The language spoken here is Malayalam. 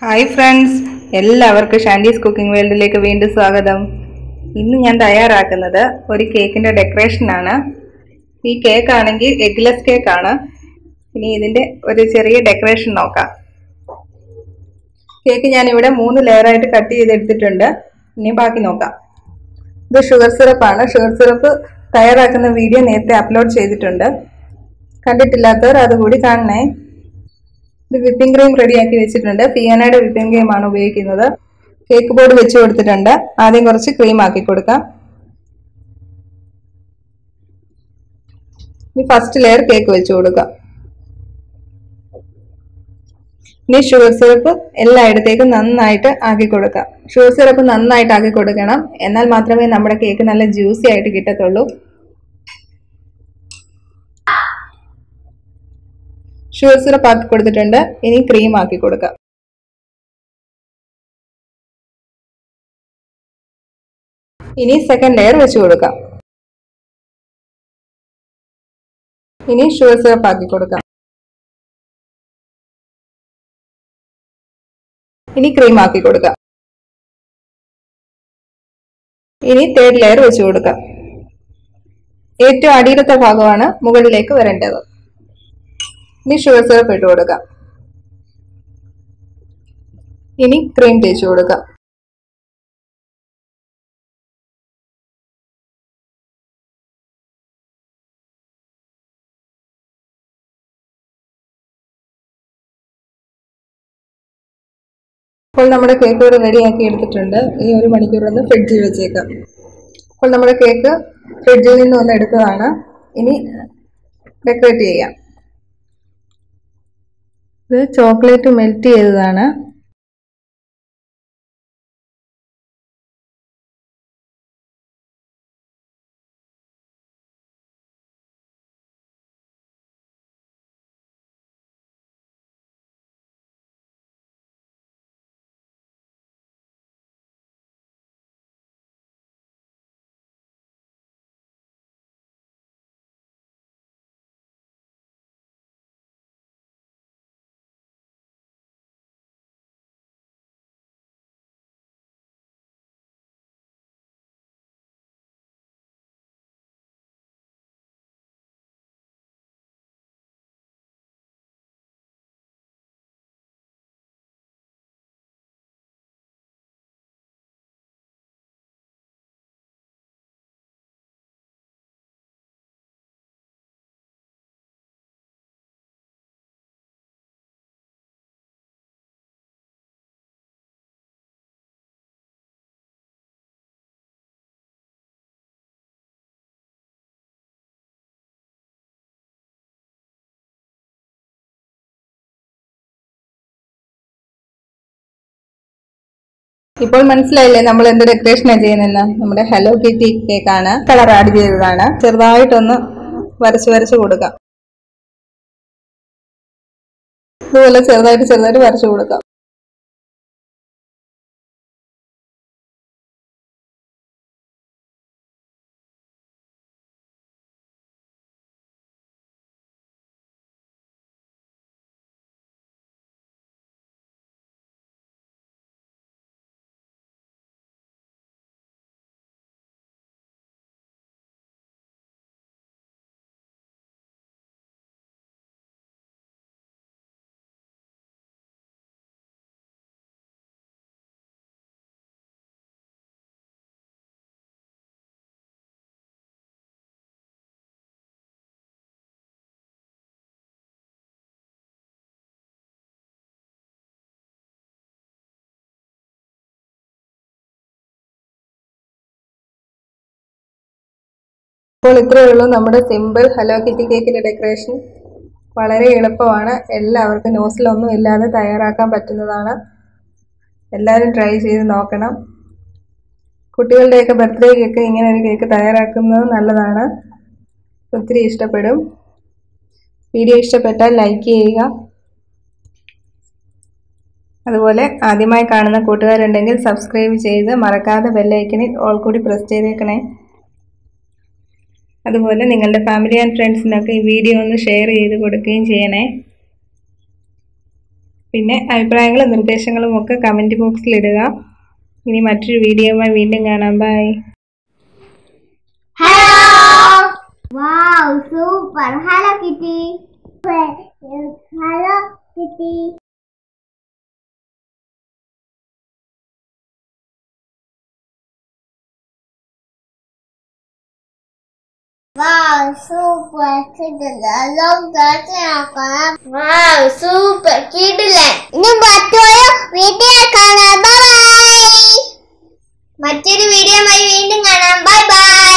ഹായ് ഫ്രണ്ട്സ് എല്ലാവർക്കും ഷാൻഡീസ് കുക്കിംഗ് വേൾഡിലേക്ക് വീണ്ടും സ്വാഗതം ഇന്ന് ഞാൻ തയ്യാറാക്കുന്നത് ഒരു കേക്കിൻ്റെ ഡെക്കറേഷനാണ് ഈ കേക്ക് ആണെങ്കിൽ എഗ്ലെസ് കേക്കാണ് ഇനി ഇതിൻ്റെ ഒരു ചെറിയ ഡെക്കറേഷൻ നോക്കാം കേക്ക് ഞാനിവിടെ മൂന്ന് ലെയറായിട്ട് കട്ട് ചെയ്തെടുത്തിട്ടുണ്ട് ഇനി ബാക്കി നോക്കാം ഇത് ഷുഗർ സിറപ്പാണ് ഷുഗർ സിറപ്പ് തയ്യാറാക്കുന്ന വീഡിയോ നേരത്തെ അപ്ലോഡ് ചെയ്തിട്ടുണ്ട് കണ്ടിട്ടില്ലാത്തവർ അതുകൂടി കാണണേ ഇത് വിപ്പിംഗ് ക്രീം റെഡിയാക്കി വെച്ചിട്ടുണ്ട് ഫിയാനയുടെ വിപ്പിംഗ് ക്രീം ആണ് ഉപയോഗിക്കുന്നത് കേക്ക് ബോർഡ് വെച്ച് കൊടുത്തിട്ടുണ്ട് ആദ്യം കുറച്ച് ക്രീം ആക്കി കൊടുക്കാം ഇനി ഫസ്റ്റ് ലെയർ കേക്ക് വെച്ച് കൊടുക്കാം ഇനി ഷുഗർ സിറപ്പ് എല്ലായിടത്തേക്കും നന്നായിട്ട് ആക്കി കൊടുക്കാം ഷുഗർ സിറപ്പ് നന്നായിട്ട് ആക്കി കൊടുക്കണം എന്നാൽ മാത്രമേ നമ്മുടെ കേക്ക് നല്ല ജ്യൂസി ആയിട്ട് കിട്ടത്തുള്ളൂ ഷുഗർ സിറപ്പ് ആക്കി കൊടുത്തിട്ടുണ്ട് ഇനി ക്രീം ആക്കി കൊടുക്കാം ഇനി സെക്കൻഡ് ലെയർ വെച്ച് കൊടുക്കാം ഇനി ഷുഗർ സിറപ്പ് ആക്കി കൊടുക്കാം ഇനി ക്രീം ആക്കി കൊടുക്കാം ഇനി തേർഡ് ലെയർ വെച്ച് കൊടുക്കാം ഏറ്റവും അടിയിലത്തെ ഭാഗമാണ് മുകളിലേക്ക് വരേണ്ടത് ഇനി ഷുഗർ സിറപ്പ് ഇട്ട് കൊടുക്കാം ഇനി ക്രീം തേച്ച് കൊടുക്കാം അപ്പോൾ നമ്മുടെ കേക്ക് ഇവിടെ റെഡിയാക്കി എടുത്തിട്ടുണ്ട് ഇനി ഒരു മണിക്കൂർ ഒന്ന് ഫ്രിഡ്ജിൽ വെച്ചേക്കാം അപ്പോൾ നമ്മുടെ കേക്ക് ഫ്രിഡ്ജിൽ നിന്ന് ഒന്ന് എടുത്തതാണ് ഇനി ഡെക്കറേറ്റ് ചെയ്യാം ഇത് ചോക്ലേറ്റ് മെൽറ്റ് ചെയ്തതാണ് ഇപ്പോൾ മനസ്സിലായില്ലേ നമ്മൾ എന്ത് ഡെക്കറേഷനാണ് ചെയ്യുന്നതെന്ന് നമ്മുടെ ഹലോ കിറ്റി കേക്കാണ് കളർ ആഡ് ചെയ്തതാണ് ചെറുതായിട്ടൊന്ന് വരച്ച് വരച്ച് കൊടുക്കാം ഇതുപോലെ ചെറുതായിട്ട് ചെറുതായിട്ട് വരച്ചു കൊടുക്കാം അപ്പോൾ ഇത്രയേ ഉള്ളൂ നമ്മുടെ സിമ്പിൾ ഹലോ കിറ്റി കേക്കിൻ്റെ ഡെക്കറേഷൻ വളരെ എളുപ്പമാണ് എല്ലാവർക്കും നോസിലൊന്നും ഇല്ലാതെ തയ്യാറാക്കാൻ പറ്റുന്നതാണ് എല്ലാവരും ട്രൈ ചെയ്ത് നോക്കണം കുട്ടികളുടെയൊക്കെ ബർത്ത്ഡേക്കൊക്കെ ഇങ്ങനെ ഒരു കേക്ക് തയ്യാറാക്കുന്നത് നല്ലതാണ് ഒത്തിരി ഇഷ്ടപ്പെടും വീഡിയോ ഇഷ്ടപ്പെട്ടാൽ ലൈക്ക് ചെയ്യുക അതുപോലെ ആദ്യമായി കാണുന്ന കൂട്ടുകാരുണ്ടെങ്കിൽ സബ്സ്ക്രൈബ് ചെയ്ത് മറക്കാതെ ബെല്ലൈക്കണിൽ ഓൾ കൂടി പ്രസ് ചെയ്തേക്കണേ അതുപോലെ നിങ്ങളുടെ ഫാമിലി ആൻഡ് ഫ്രണ്ട്സിനൊക്കെ ഈ വീഡിയോ ഒന്ന് ഷെയർ ചെയ്ത് കൊടുക്കുകയും ചെയ്യണേ പിന്നെ അഭിപ്രായങ്ങളും നിർദ്ദേശങ്ങളും ഒക്കെ കമൻറ്റ് ബോക്സിൽ ഇടുക ഇനി മറ്റൊരു വീഡിയോയുമായി വീണ്ടും കാണാം bye hello wow super hello kitty hello kitty Wow, super കിടിലൻ ലോകം നോക്കണം Wow, super കിടിലൻ ഇനി മറ്റൊരു വീഡിയോ കാണാം ബൈ മറ്റൊരു വീഡിയോയുമായി വീണ്ടും കാണാം ബൈ ബൈ